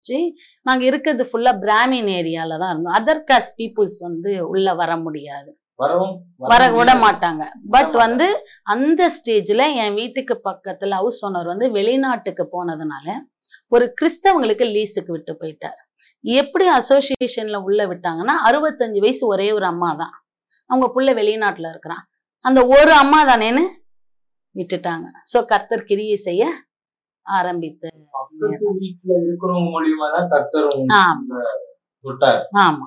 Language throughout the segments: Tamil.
ஆரம்பிச்சு நாங்க இருக்கிறது ஃபுல்லா பிராமின் ஏரியால தான் இருந்தோம் அதர் காஸ்ட் பீப்புள்ஸ் வந்து உள்ள வர முடியாது வரவும் வர விட முடியாது. மாட்டாங்க பட் மாட்டாங்க. வந்து அந்த ஸ்டேஜ்ல என் வீட்டுக்கு பக்கத்துல ஹவுஸ் ஓனர் வந்து வெளிநாட்டுக்கு போனதுனால ஒரு கிறிஸ்தவங்களுக்கு லீஸுக்கு விட்டு போயிட்டார் எப்படி அசோசியேஷன்ல உள்ள விட்டாங்கன்னா அறுபத்தஞ்சு வயசு ஒரே ஒரு அம்மா தான் அவங்க புள்ள வெளிநாட்டுல இருக்கிறான் அந்த ஒரு அம்மா தானேன்னு விட்டுட்டாங்க சோ கர்த்தர் கிரியை செய்ய ஆரம்பித்து பக்கத்து வீட்டுல இருக்கிறவங்க மூலியமா தான் கர்த்தர் உங்களை ஆமா தொட்டார் ஆமா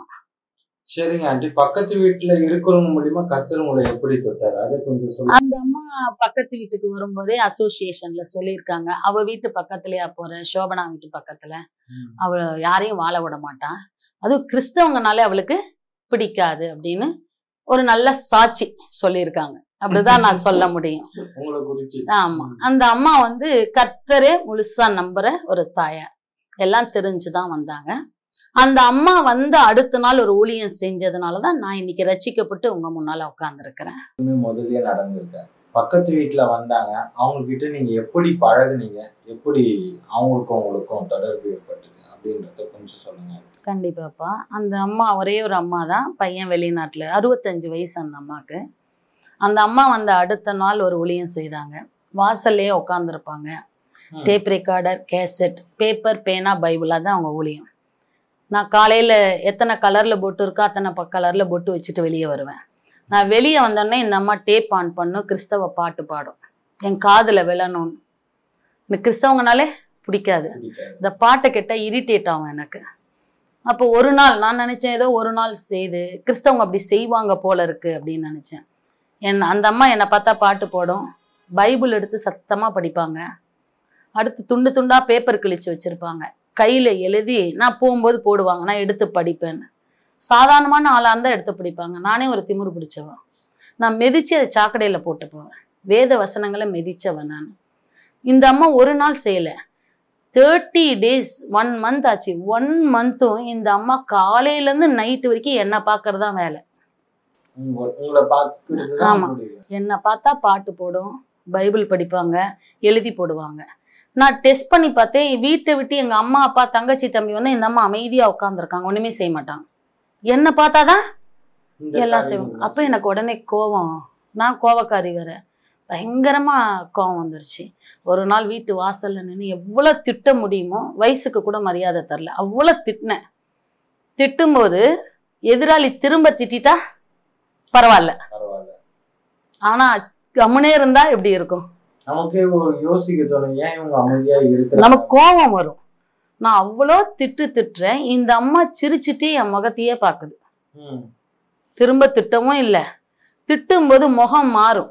சரிங்க ஆண்டி பக்கத்து வீட்டுல இருக்கிறவங்க மூலியமா கர்த்தர் உங்களை எப்படி தொட்டார் அதை கொஞ்சம் சொல்லுங்க அந்த அம்மா பக்கத்து வீட்டுக்கு வரும்போதே அசோசியேஷன்ல சொல்லியிருக்காங்க அவ வீட்டு பக்கத்துலயா போற சோபனா வீட்டு பக்கத்துல ம். அவ யாரையும் வாழ விட மாட்டான் அதுவும் கிறிஸ்தவங்கனாலே அவளுக்கு பிடிக்காது அப்படின்னு ஒரு நல்ல சாட்சி சொல்லியிருக்காங்க அப்படிதான் நான் சொல்ல முடியும் உங்களை குறிச்சு ஆமா அந்த அம்மா வந்து கர்த்தரே முழுசா நம்புற ஒரு தாயார் எல்லாம் தெரிஞ்சுதான் வந்தாங்க அந்த அம்மா வந்து அடுத்த நாள் ஒரு ஊழியம் செஞ்சதுனாலதான் நான் இன்னைக்கு ரட்சிக்கப்பட்டு உங்க முன்னால உட்கார்ந்துருக்கிறேன் முதல்லயே நடந்திருக்காரு பக்கத்து வீட்டுல வந்தாங்க அவங்க கிட்ட நீங்க எப்படி பழகுனீங்க எப்படி அவங்களுக்கும் உங்களுக்கும் தொடர்பு ஏற்பட்டது அப்படின்றத கொஞ்சம் சொல்லுங்க கண்டிப்பாப்பா அந்த அம்மா ஒரே ஒரு அம்மா தான் பையன் வெளிநாட்டில் அறுபத்தஞ்சு வயசு அந்த அம்மாவுக்கு அந்த அம்மா வந்த அடுத்த நாள் ஒரு ஊழியம் செய்தாங்க வாசல்லே உட்காந்துருப்பாங்க ம். டேப் ரெக்கார்டர் கேசட் பேப்பர் பேனா பைபிள் அதான் அவங்க ஊழியம் நான் காலையில் எத்தனை கலரில் பொட்டு இருக்கோ அத்தனை ப கலரில் பொட்டு வச்சுட்டு வெளியே வருவேன் நான் வெளியே வந்தோடனே இந்த அம்மா டேப் ஆன் பண்ணும் கிறிஸ்தவ பாட்டு பாடும் என் காதில் விழணும்னு எனக்கு கிறிஸ்தவங்கனாலே பிடிக்காது பிடிக்காது. இந்த பாட்டை கேட்டால் இரிட்டேட் ஆகும் எனக்கு அப்போ ஒரு நாள் நான் நினச்சேன் ஏதோ ஒரு நாள் செய்து கிறிஸ்தவங்க அப்படி செய்வாங்க போல இருக்கு அப்படின்னு நினச்சேன் என் அந்த அம்மா என்னை பார்த்தா பாட்டு போடும் பைபிள் எடுத்து சத்தமாக படிப்பாங்க அடுத்து துண்டு துண்டா பேப்பர் கிழிச்சு வச்சிருப்பாங்க கையில் எழுதி நான் போகும்போது போடுவாங்க நான் எடுத்து படிப்பேன்னு சாதாரணமான ஆளாக இருந்தால் எடுத்து படிப்பாங்க நானே ஒரு திமிரு பிடிச்சவன் நான் மிதிச்சு அதை சாக்கடையில் போட்டு போவேன் வேத வசனங்களை மிதிச்சவன் நான் இந்த அம்மா ஒரு நாள் செய்யலை தேர்ட்டி டேஸ் ஒன் மந்த் ஆச்சு ஒன் மந்த்தும் இந்த அம்மா காலையிலேருந்து நைட்டு வரைக்கும் என்னை பார்க்கறது தான் வேலை உங்க- உங்களை பார்க்கறது தான் ஆமா. முடியும் என்னை பார்த்தா பாட்டு போடும் பைபிள் படிப்பாங்க எழுதி போடுவாங்க நான் டெஸ்ட் பண்ணி பார்த்தேன் வீட்டை விட்டு எங்கள் அம்மா அப்பா தங்கச்சி தம்பி வந்து இந்த அம்மா அமைதியாக உட்காந்துருக்காங்க ஒன்றுமே செய்ய மாட்டாங்க என்னை பார்த்தாதான் இந்த எல்லாம் காரியங்கள் செய்வாங்க அப்போ எனக்கு உடனே கோவம் நான் கோவக்காரி வேற பயங்கரமா கோவம் வந்துருச்சு ஒரு நாள் வீட்டு வாசல்ல நின்று எவ்வளோ திட்ட முடியுமோ வயசுக்கு கூட மரியாதை தரல அவ்வளோ திட்டினேன் திட்டும்போது எதிராளி திரும்ப திட்டிட்டா பரவாயில்ல பரவாயில்ல ஆனா கம்முனே இருந்தா எப்படி இருக்கும் நமக்கே ஒரு யோசிக்க தோணும் ஏன் இவங்க அமைதியா இருக்கிறாங்க நமக்கு கோபம் வரும் நான் அவ்வளோ திட்டு திட்டுறேன் இந்த அம்மா சிரிச்சிட்டே என் முகத்தையே பார்க்குது ம். திரும்ப திட்டவும் இல்லை திட்டும்போது முகம் மாறும்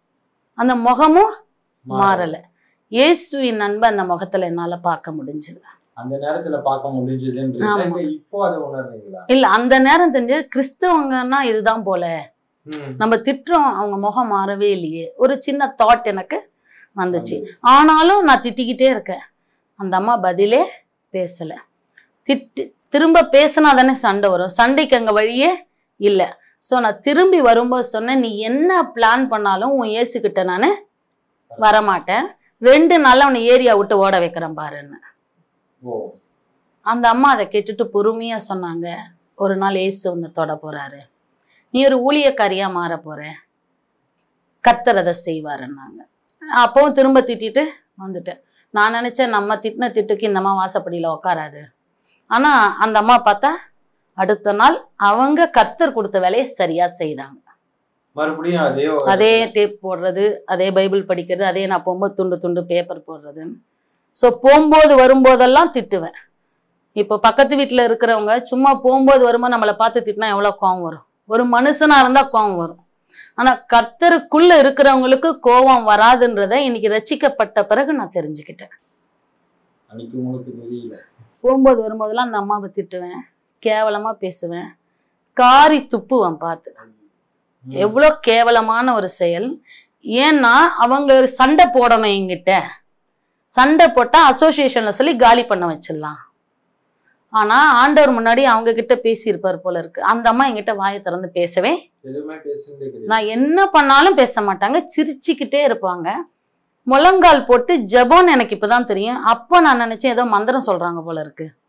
அந்த முகமும் மாறல இயேசுவின் அன்பை அந்த முகத்துல என்னால பார்க்க முடிஞ்சது அந்த நேரத்துல பார்க்க முடிஞ்சதுன்றது ஆமா. இல்ல இப்போ அதை உணர்றீங்களா இல்ல அந்த நேரம் தெரிஞ்சது கிறிஸ்தவங்கன்னா இதுதான் போல ம். நம்ம திட்டுறோம் அவங்க முகம் மாறவே இல்லையே ஒரு சின்ன தாட் எனக்கு வந்துச்சு ஆனாலும் நான் திட்டிக்கிட்டே இருக்கேன் அந்த அம்மா பதிலே பேசல திட்டு திரும்ப பேசினா தானே சண்டை வரும் சண்டைக்கு அங்க வழியே இல்லை ஸோ நான் திரும்பி வரும்போது சொன்னேன் நீ என்ன பிளான் பண்ணாலும் உன் ஏசுக்கிட்ட நான் வரமாட்டேன் ரெண்டு நாள்ல உன்னை ஏரியா விட்டு ஓட வைக்கிறேன் பாருன்னு ஓ அந்த அம்மா அதை கேட்டுட்டு பொறுமையா சொன்னாங்க ஒரு நாள் ஏசு உன்னை தொட போறாரு நீ ஒரு ஊழியக்காரியா மாற போற கர்த்தர் அதை செய்வாருன்னாங்க அப்பவும் திரும்ப திட்டிட்டு வந்துட்டேன் நான் நினைச்சேன் நம்ம திட்டின திட்டுக்கு இந்த அம்மா வாசப்படியில உட்காராது ஆனா அந்த அம்மா பார்த்தா அடுத்த நாள் அவங்க கர்த்தர் கொடுத்த வேலையை சரியா செய்தாங்க மறுபடியும் அதே ஒரு- அதே டேப் போடுறது அதே பைபிள் படிக்கிறது அதே நான் போகும்போது துண்டு துண்டு பேப்பர் போடுறதுன்னு ஸோ போகும்போது வரும்போதெல்லாம் திட்டுவேன் இப்போ பக்கத்து வீட்டில் இருக்கிறவங்க சும்மா போகும்போது வரும்போது நம்மளை பார்த்து திட்டினா எவ்வளோ கோவம் வரும் ஒரு மனுஷனா இருந்தால் கோவம் வரும் ஆனால் கர்த்தருக்குள்ள இருக்கிறவங்களுக்கு கோவம் வராதுன்றதை இன்னைக்கு ரசிக்கப்பட்ட பிறகு நான் தெரிஞ்சுக்கிட்டேன் அன்னைக்கு உங்களுக்கு தெரியல போகும்போது வரும்போதெல்லாம் அந்த அம்மாவை திட்டுவேன் கேவலமாக பேசுவேன் காரி துப்புவேன் பார்த்து ம். எவ்வளோ கேவலமான ஒரு செயல் ஏன்னா அவங்க சண்டை போடணும் என்கிட்ட சண்டை போட்டால் அசோசியேஷனில் சொல்லி காலி பண்ண வச்சிடலாம் ஆனால் ஆண்டவர் முன்னாடி அவங்க கிட்ட பேசியிருப்பார் போல இருக்கு அந்த அம்மா என்கிட்ட வாயை திறந்து பேசவே எதுவுமே பேசுனதே கிடையாது நான் என்ன பண்ணாலும் பேச மாட்டாங்க சிரிச்சுக்கிட்டே இருப்பாங்க முழங்கால் போட்டு ஜெபம்னு எனக்கு இப்பதான் தெரியும் அப்போ நான் நினைச்சேன் ஏதோ மந்திரம் சொல்றாங்க போல இருக்கு